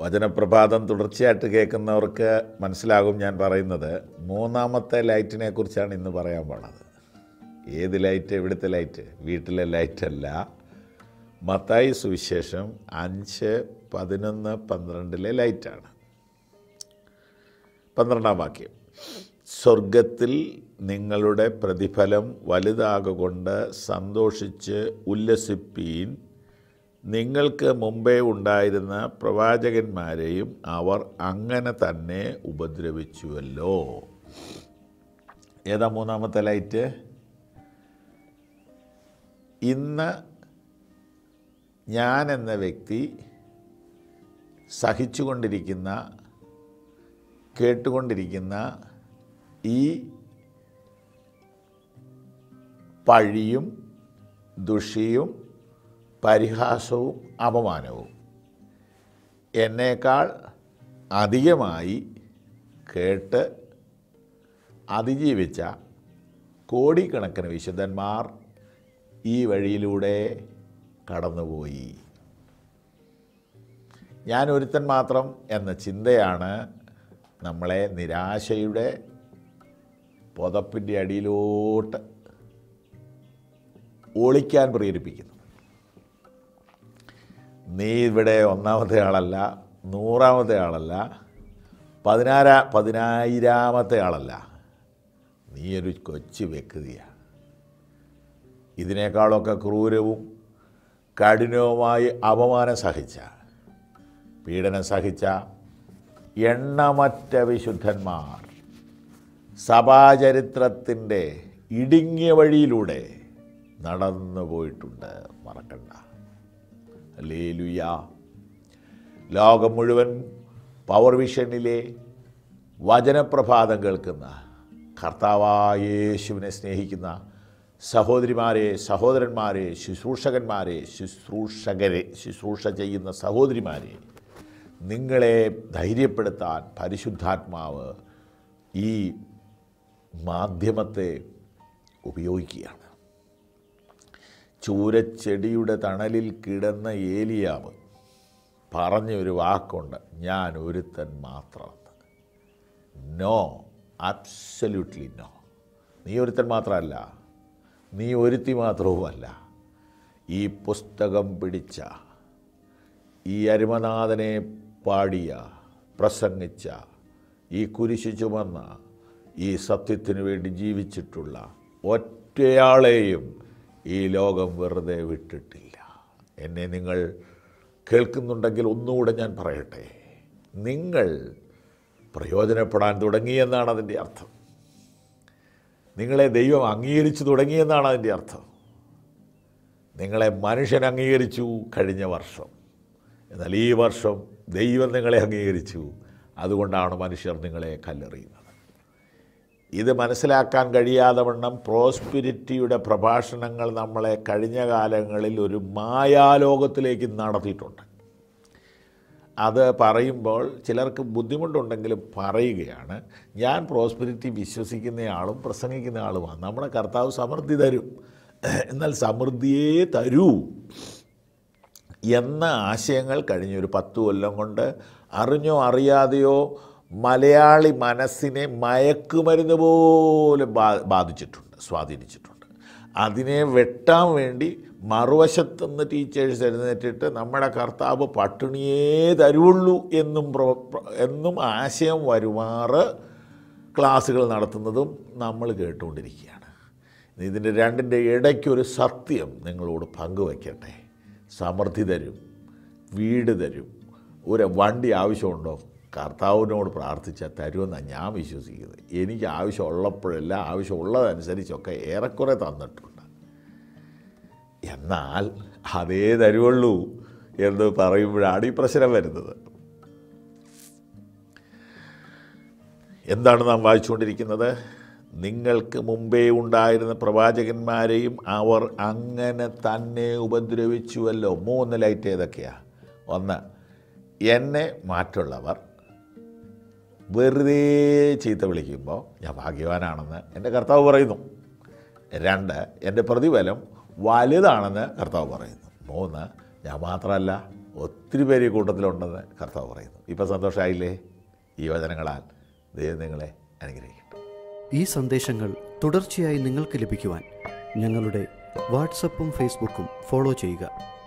വചനപ്രഭാതം തുടർച്ചയായിട്ട് കേൾക്കുന്നവർക്ക് മനസ്സിലാകും ഞാൻ പറയുന്നത് മൂന്നാമത്തെ ലൈറ്റിനെ കുറിച്ചാണ് ഇന്ന് പറയാൻ പോണത് ഏത് ലൈറ്റ് എവിടുത്തെ ലൈറ്റ് വീട്ടിലെ ലൈറ്റല്ല മത്തായി സുവിശേഷം അഞ്ച് പതിനൊന്ന് പന്ത്രണ്ടിലെ ലൈറ്റാണ് പന്ത്രണ്ടാം വാക്യം സ്വർഗത്തിൽ നിങ്ങളുടെ പ്രതിഫലം വലുതാകൊണ്ട് സന്തോഷിച്ച് ഉല്ലസിപ്പീൻ നിങ്ങൾക്ക് മുമ്പേ ഉണ്ടായിരുന്ന പ്രവാചകന്മാരെയും അവർ അങ്ങനെ തന്നെ ഉപദ്രവിച്ചുവല്ലോ ഏതാ മൂന്നാമത്തെ ലൈറ്റ് ഇന്ന് ഞാൻ എന്ന വ്യക്തി സഹിച്ചുകൊണ്ടിരിക്കുന്ന കേട്ടുകൊണ്ടിരിക്കുന്ന ഈ പഴിയും ദുഷിയും പരിഹാസവും അപമാനവും എന്നേക്കാൾ അധികമായി കേട്ട് അതിജീവിച്ച കോടിക്കണക്കിന് വിശുദ്ധന്മാർ ഈ വഴിയിലൂടെ കടന്നുപോയി ഞാൻ ഒരുത്തൻ മാത്രം എന്ന ചിന്തയാണ് നമ്മളെ നിരാശയുടെ പുതപ്പിൻ്റെ അടിയിലോട്ട് ഒളിക്കാൻ പ്രേരിപ്പിക്കുന്നു നീ ഇവിടെ ഒന്നാമത്തെ ആളല്ല നൂറാമത്തെ ആളല്ല പതിനാറാ പതിനായിരാമത്തെ ആളല്ല നീ ഒരു കൊച്ചു വ്യക്തിയാണ് ഇതിനേക്കാളൊക്കെ ക്രൂരവും കഠിനവുമായി അപമാനം സഹിച്ച പീഡനം സഹിച്ച എണ്ണമറ്റ വിശുദ്ധന്മാർ സഭാചരിത്രത്തിൻ്റെ ഇടുങ്ങിയ വഴിയിലൂടെ നടന്നു പോയിട്ടുണ്ട് മറക്കണ്ട ലേലുയ ലോകം മുഴുവൻ പവർ വിഷനിലെ വചനപ്രഭാതം കേൾക്കുന്ന കർത്താവായ യേശുവിനെ സ്നേഹിക്കുന്ന സഹോദരിമാരെ സഹോദരന്മാരെ ശുശ്രൂഷകന്മാരെ ശുശ്രൂഷകരെ ശുശ്രൂഷ ചെയ്യുന്ന സഹോദരിമാരെ നിങ്ങളെ ധൈര്യപ്പെടുത്താൻ പരിശുദ്ധാത്മാവ് ഈ മാധ്യമത്തെ ഉപയോഗിക്കുകയാണ് ചൂരച്ചെടിയുടെ തണലിൽ കിടന്ന ഏലിയാവ് പറഞ്ഞ ഒരു വാക്കുണ്ട് ഞാൻ ഒരുത്തൻ മാത്രം നോ അബ്സല്യൂട്ട്ലി നോ നീ ഒരുത്തൻ മാത്രമല്ല നീ ഒരുത്തി മാത്രവുമല്ല ഈ പുസ്തകം പിടിച്ച ഈ അരുമനാഥനെ പാടിയ പ്രസംഗിച്ച ഈ കുരിശു ചുമന്ന ഈ സത്യത്തിനു വേണ്ടി ജീവിച്ചിട്ടുള്ള ഒറ്റയാളെയും ഈ ലോകം വെറുതെ വിട്ടിട്ടില്ല എന്നെ നിങ്ങൾ കേൾക്കുന്നുണ്ടെങ്കിൽ ഒന്നുകൂടെ ഞാൻ പറയട്ടെ നിങ്ങൾ പ്രയോജനപ്പെടാൻ തുടങ്ങിയെന്നാണ് അതിൻ്റെ അർത്ഥം നിങ്ങളെ ദൈവം അംഗീകരിച്ചു തുടങ്ങിയെന്നാണ് അതിൻ്റെ അർത്ഥം നിങ്ങളെ മനുഷ്യൻ അംഗീകരിച്ചു കഴിഞ്ഞ വർഷം എന്നാൽ ഈ വർഷം ദൈവം നിങ്ങളെ അംഗീകരിച്ചു അതുകൊണ്ടാണ് മനുഷ്യർ നിങ്ങളെ കല്ലെറിയുന്നത് ഇത് മനസ്സിലാക്കാൻ കഴിയാതെ വണ്ണം പ്രോസ്പിരിറ്റിയുടെ പ്രഭാഷണങ്ങൾ നമ്മളെ കഴിഞ്ഞ കാലങ്ങളിൽ ഒരു മായാലോകത്തിലേക്ക് നടത്തിയിട്ടുണ്ട് അത് പറയുമ്പോൾ ചിലർക്ക് ബുദ്ധിമുട്ടുണ്ടെങ്കിലും പറയുകയാണ് ഞാൻ പ്രോസ്പെരിറ്റി വിശ്വസിക്കുന്നയാളും പ്രസംഗിക്കുന്ന ആളുമാണ് നമ്മുടെ കർത്താവ് സമൃദ്ധി തരും എന്നാൽ സമൃദ്ധിയേ തരൂ എന്ന ആശയങ്ങൾ കഴിഞ്ഞൊരു പത്ത് കൊല്ലം കൊണ്ട് അറിഞ്ഞോ അറിയാതെയോ മലയാളി മനസ്സിനെ മയക്കുമരുന്ന് പോലെ ബാ ബാധിച്ചിട്ടുണ്ട് സ്വാധീനിച്ചിട്ടുണ്ട് അതിനെ വെട്ടാൻ വേണ്ടി മറുവശത്തുനിന്ന് ടീച്ചേഴ്സ് എഴുന്നേറ്റിട്ട് നമ്മുടെ കർത്താവ് പട്ടിണിയേ തരുള്ളൂ എന്നും പ്ര- പ്ര- എന്നും ആശയം വരുമാറ് ക്ലാസ്സുകൾ നടത്തുന്നതും നമ്മൾ കേട്ടുകൊണ്ടിരിക്കുകയാണ് ഇതിൻ്റെ രണ്ടിൻ്റെ ഇടയ്ക്കൊരു സത്യം നിങ്ങളോട് പങ്കുവയ്ക്കട്ടെ സമൃദ്ധി തരും വീട് തരും ഒരു വണ്ടി ആവശ്യമുണ്ടോ കർത്താവിനോട് പ്രാർത്ഥിച്ചാൽ തരുമെന്നാണ് ഞാൻ വിശ്വസിക്കുന്നത് എനിക്ക് ആവശ്യമുള്ളപ്പോഴെല്ലാം ആവശ്യമുള്ളതനുസരിച്ചൊക്കെ ഏറെക്കുറെ തന്നിട്ടുണ്ട് എന്നാൽ അതേ തരുവുള്ളൂ എന്ന് പറയുമ്പോഴാണ് ഈ പ്രശ്നം വരുന്നത് എന്താണ് നാം വായിച്ചുകൊണ്ടിരിക്കുന്നത് നിങ്ങൾക്ക് മുമ്പേ ഉണ്ടായിരുന്ന പ്രവാചകന്മാരെയും അവർ അങ്ങനെ തന്നെ ഉപദ്രവിച്ചുവല്ലോ മൂന്ന് ലൈറ്റ് ഏതൊക്കെയാണ് ഒന്ന് എന്നെ മാറ്റുള്ളവർ വെറുതെ ചീത്ത വിളിക്കുമ്പോൾ ഞാൻ ഭാഗ്യവാനാണെന്ന് എൻ്റെ കർത്താവ് പറയുന്നു രണ്ട് എൻ്റെ പ്രതിഫലം വലുതാണെന്ന് കർത്താവ് പറയുന്നു മൂന്ന് ഞാൻ മാത്രമല്ല ഒത്തിരി പേര് ഈ കൂട്ടത്തിലുണ്ടെന്ന് കർത്താവ് പറയുന്നു ഇപ്പം സന്തോഷമായില്ലേ ഈ വചനങ്ങളാൽ ദൈവം നിങ്ങളെ അനുഗ്രഹിക്കട്ടെ ഈ സന്ദേശങ്ങൾ തുടർച്ചയായി നിങ്ങൾക്ക് ലഭിക്കുവാൻ ഞങ്ങളുടെ വാട്സപ്പും ഫേസ്ബുക്കും ഫോളോ ചെയ്യുക